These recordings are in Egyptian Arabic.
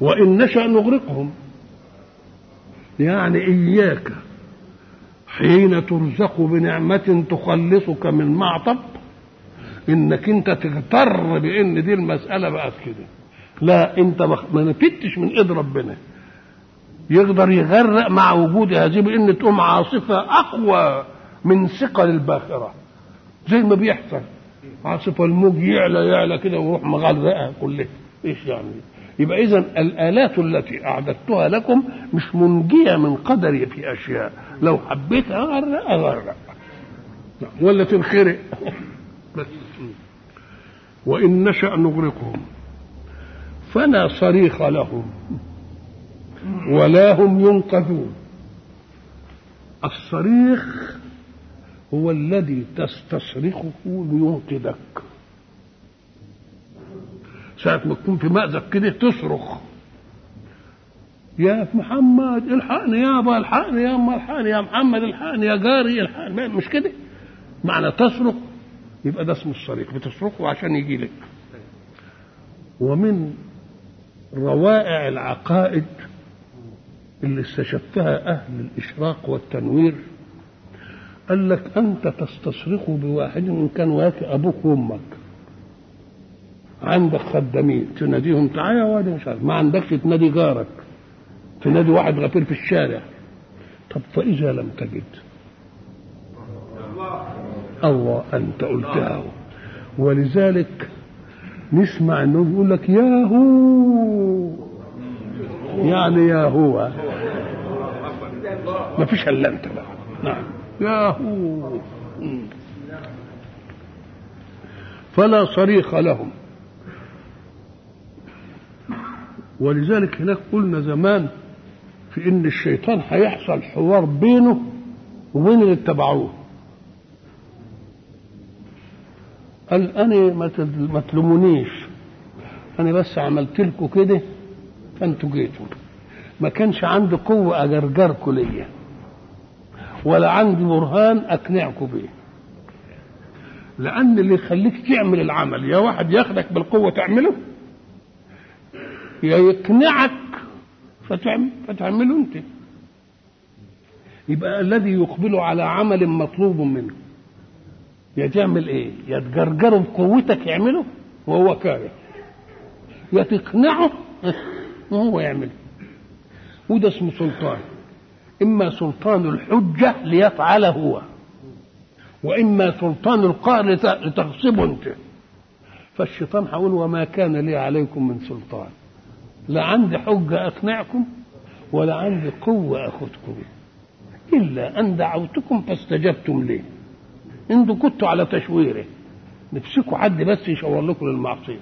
وإن نشأ نغرقهم يعني إياك حين ترزق بنعمة تخلصك من معطب انك انت تغتر بان دي المسألة بقت كده لا انت ما نفدتش من ايد ربنا يقدر يغرق مع وجود هذه بان تقوم عاصفة اقوى من ثقل الباخرة زي ما بيحصل عاصفة الموج يعلى يعلى كده ويروح مغرقها كلها ايش يعني يبقى اذا الالات التي اعددتها لكم مش منجيه من قدري في اشياء لو حبيت اغرق اغرق ولا تنخرق بس وان نشا نغرقهم فلا صريخ لهم ولا هم ينقذون الصريخ هو الذي تستصرخه لينقذك ساعة ما تكون في مأزق كده تصرخ يا محمد الحقني يابا الحقني يا أما الحقني يا محمد الحقني يا جاري الحقني مش كده معنى تصرخ يبقى ده اسمه الصريخ بتصرخه عشان يجي لك ومن روائع العقائد اللي استشفها أهل الإشراق والتنوير قال لك أنت تستصرخ بواحد إن كان واكي أبوك وأمك عندك خدامين تناديهم تعالى يا واد مش عارف ما عندكش تنادي جارك تنادي واحد غفير في الشارع طب فإذا لم تجد الله أنت قلتها ولذلك نسمع انه يقول لك يا هو يعني يا هو ما فيش الا انت بقى نعم يا هو فلا صريخ لهم ولذلك هناك قلنا زمان في ان الشيطان هيحصل حوار بينه وبين اللي اتبعوه قال انا ما تلومونيش انا بس عملت لكم كده فانتوا جيتوا ما كانش عندي قوه اجرجركم ليا ولا عندي برهان اقنعكم بيه لان اللي يخليك تعمل العمل يا واحد ياخدك بالقوه تعمله يا يقنعك فتعمل فتعمله انت يبقى الذي يقبل على عمل مطلوب منه يا تعمل ايه يا تجرجره بقوتك يعمله وهو كاره يا تقنعه وهو يعمله وده اسمه سلطان اما سلطان الحجه ليفعل هو واما سلطان القهر لتغصبه انت فالشيطان هيقول وما كان لي عليكم من سلطان لا عندي حجه اقنعكم ولا عندي قوه اخذكم الا ان دعوتكم فاستجبتم لي انتوا كنتوا على تشويره نفسكوا حد بس يشاور لكم للمعصيه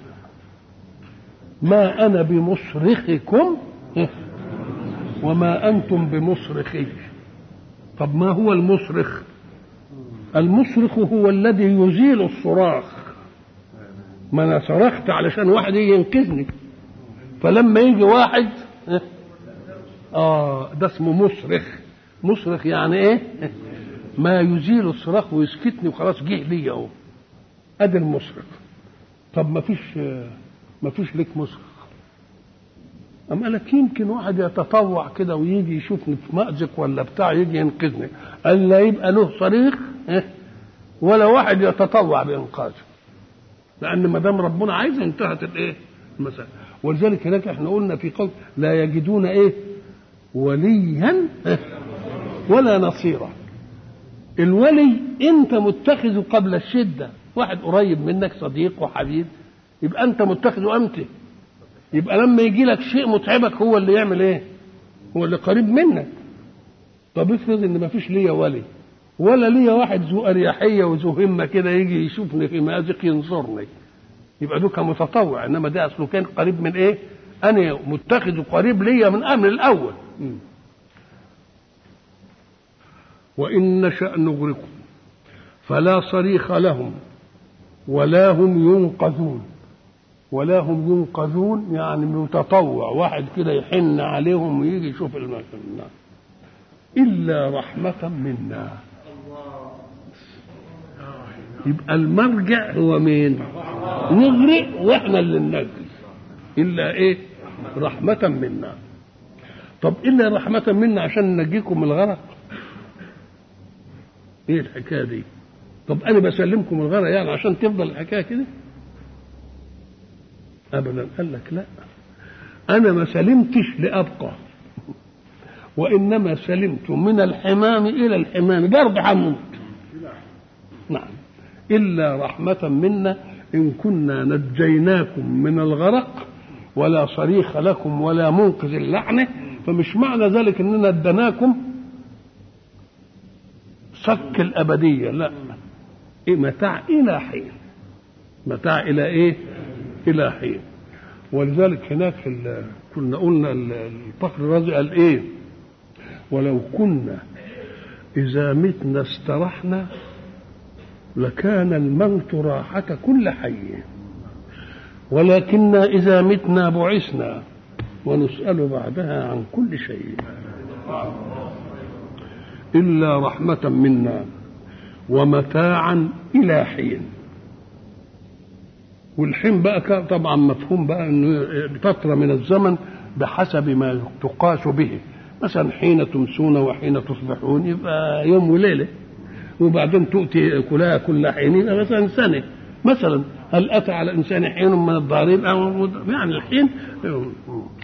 ما انا بمصرخكم وما انتم بمصرخي طب ما هو المصرخ المصرخ هو الذي يزيل الصراخ ما انا صرخت علشان واحد يجي ينقذني فلما يجي واحد اه ده اسمه مصرخ مصرخ يعني ايه ما يزيل الصراخ ويسكتني وخلاص جه لي اهو ادي المصرخ طب ما فيش ما فيش ليك مصرخ أما لك يمكن واحد يتطوع كده ويجي يشوفني في مأزق ولا بتاع يجي ينقذني قال لا يبقى له صريخ ولا واحد يتطوع بإنقاذه لأن ما دام ربنا عايز انتهت الإيه؟ المسألة ولذلك هناك احنا قلنا في قول لا يجدون إيه؟ وليا ولا نصيرا الولي انت متخذه قبل الشده واحد قريب منك صديق وحبيب يبقى انت متخذه امتى يبقى لما يجي لك شيء متعبك هو اللي يعمل ايه هو اللي قريب منك طب افرض ان ما فيش ليا ولي ولا ليا واحد ذو اريحيه وذو همه كده يجي يشوفني في مازق ينصرني يبقى ده كان متطوع انما ده اصله كان قريب من ايه انا متخذه قريب ليا من امر الاول م. وإن نشأ نغرقهم فلا صريخ لهم ولا هم ينقذون ولا هم ينقذون يعني متطوع واحد كده يحن عليهم ويجي يشوف المكان إلا رحمة منا يبقى المرجع هو مين نغرق واحنا اللي ننجي إلا إيه رحمة منا طب إلا رحمة منا عشان ننجيكم من الغرق إيه الحكاية دي طب أنا بسلمكم الغرق يعني عشان تفضل الحكاية كده أبدا قال لك لا أنا ما سلمتش لأبقى وإنما سلمت من الحمام إلى الحمام برضه هموت نعم إلا رحمة منا إن كنا نجيناكم من الغرق ولا صريخ لكم ولا منقذ اللعنة فمش معنى ذلك إننا ادناكم صك الأبدية لا إيه متاع إلى حين متاع إلى إيه؟ إلى حين ولذلك هناك في ال- كنا قلنا ال- الفخر الرازي قال إيه؟ ولو كنا إذا متنا استرحنا لكان الموت راحة كل حي ولكننا إذا متنا بعثنا ونسأل بعدها عن كل شيء إلا رحمة منا ومتاعا إلى حين والحين بقى كان طبعا مفهوم بقى انه فتره من الزمن بحسب ما تقاس به مثلا حين تمسون وحين تصبحون يبقى يوم وليله وبعدين تؤتي كلها كل حين يبقى مثلا سنه مثلا هل اتى على الانسان حين من الدهر يبقى يعني الحين